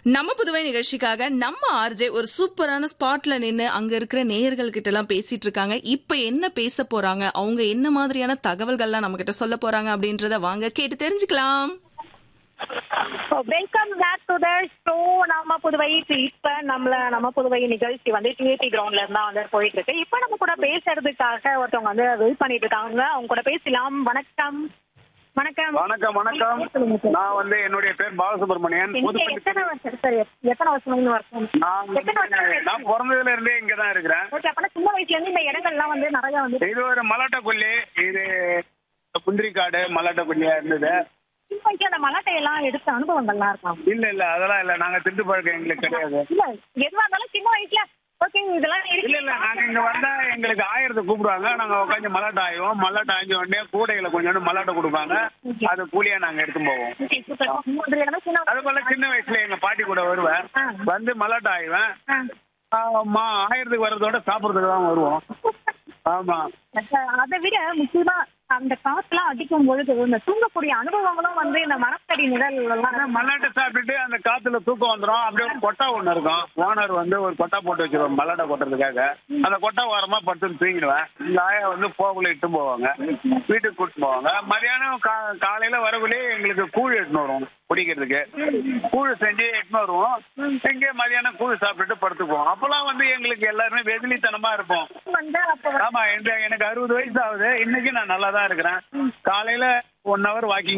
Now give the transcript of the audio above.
நம்ம புதுவை நிகழ்ச்சிக்காக நம்ம ஆர்ஜே ஒரு சூப்பரான ஸ்பாட்ல நின்னு அங்க இருக்கிற நேயர்கள் கிட்ட எல்லாம் பேசிட்டு இருக்காங்க இப்ப என்ன பேச போறாங்க அவங்க என்ன மாதிரியான தகவல்கள்லாம் நம்ம கிட்ட சொல்ல போறாங்க அப்படின்றத வாங்க கேட்டு தெரிஞ்சுக்கலாம் welcome back to the show நம்ம புதுவை இப்ப நம்மள நம்ம புதுவை நிகழ்ச்சி வந்து டிஏபி கிரவுண்ட்ல இருந்தா வந்து போயிட்டு இருக்கு இப்ப நம்ம கூட பேசுறதுக்காக ஒருத்தவங்க வந்து வெயிட் பண்ணிட்டு இருக்காங்க அவங்க கூட பேசலாம் வணக்கம் வணக்கம் வணக்கம் வணக்கம் சொல்லுங்க சார். நான் வந்து என்னுடைய பேர் பாலசுப்ரமணியன் இங்க புதுப்பள்ளி எத்தனை வருஷம் சார் எத்தனை வருஷம் வருஷம் நான் எத்தனை வருஷம் நான் பிறந்ததுல இருந்தே இங்க தான் இருக்கிறேன் ஓகே அப்பனா சின்ன வயசுல இருந்து இந்த இடங்கள்லாம் வந்து நிறைய வந்து இது ஒரு மலாட்டக்கொல்லி இது குந்திரிக்காடு மலாட்டக்கொல்லியா இருந்தது சின்ன வயசுல அந்த மலாட்டை எல்லாம் எடுத்த அனுபவங்கள்லாம் இருக்கும் இல்ல இல்ல அதெல்லாம் இல்ல நாங்க திட்டு பழக்கம் எங்களுக்கு கிடையாது இல்ல எதுவா இருந்தாலும் சின்ன வயசுல ஓகே இதெல்லாம் இருக்கு இல்ல இல்ல நாங்க இங்க வந்தா எங்களுக்கு ஆயிரத்தை கூப்பிடுவாங்க நாங்க உட்காந்து மலாட்டை ஆயிடுவோம் மலாட்டை ஆஞ்ச உடனே கூடையில கொஞ்சோண்டு மலாட்டை கொடுப்பாங்க அது கூலியா நாங்க எடுத்து போவோம் Okay, super. இந்த இடமே சின்ன அது போல சின்ன வயசுல எங்க பாட்டி கூட வருவேன் ஆ. வந்து மலாட்டை ஆயிடுவேன் ஆ. ஆமா ஆயிரத்துக்கு வர்றதோட சாப்பிடறதுக்கு தான் வருவோம் ஆமா அதை விட முக்கியமா அந்த காத்துலாம் அடிக்கும் பொழுது இந்த தூங்கக்கூடிய அனுபவங்களும் வந்து இந்த மரத்தடி நிழல் எல்லாம் மல்லாட்டை சாப்பிட்டுட்டு அந்த காத்துல தூக்கம் வந்துடும் அப்படியே ஒரு கொட்டா ஒண்ணு இருக்கும் ஓனர் வந்து ஒரு கொட்டா போட்டு வச்சிருவோம் மல்லாட்டை கொட்டுறதுக்காக அந்த கொட்டா ஓரமா படுத்து தூங்கிடுவேன் இந்த ஆயா வந்து போகுல இட்டு போவாங்க வீட்டுக்கு கூட்டிட்டு போவாங்க மதியானம் கா- காலையில வரக்குள்ளே எங்களுக்கு கூழ் எடுத்துன்னு வருவோம் குடிக்கிறதுக்கு கூழ் செஞ்சு எடுத்துன்னு வருவோம் எங்கே மதியானம் கூழ் சாப்பிட்டுட்டு படுத்துக்குவோம் அப்பெல்லாம் வந்து எங்களுக்கு எல்லாருமே வெகுளித்தனமா இருப்போம் வந்து அப்போ ஆமா இந்த எனக்கு அறுபது வயசு ஆகுது இன்னைக்கு நான் நல்லா தான் இருக்கிறேன் காலையில ஒன் ஹவர் வாக்கிங்